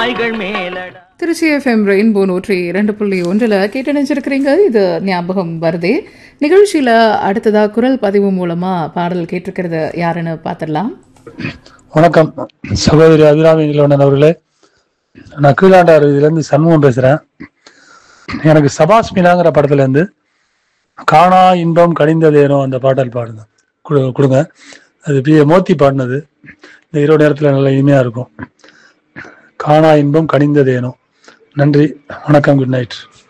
நாய்கள் மேலடா Trichy FM rainbow நூற்றி இரண்டு புள்ளி ஒன்றில் கேட்டு நினைச்சிருக்கிறீங்க இது ஞாபகம் வருதே நிகழ்ச்சியில் அடுத்ததா குரல் பதிவு மூலமா பாடல் கேட்டிருக்கிறது யாருன்னு பார்த்துடலாம் வணக்கம் சகோதரி அபிராமி நிலவணன் அவர்களே நான் கீழாண்டார் இதுலேருந்து சண்முகம் பேசுகிறேன் எனக்கு சபாஸ் மீனாங்கிற படத்துலேருந்து காணா இன்பம் கனிந்ததேனோ அந்த பாடல் பாடுங்க கொடு- கொடுங்க அது பி ஏ மோத்தி பாடினது இந்த இரவு நேரத்தில் நல்ல இனிமையாக இருக்கும் காணா இன்பம் கனிந்ததேனோ நன்றி வணக்கம் குட் நைட்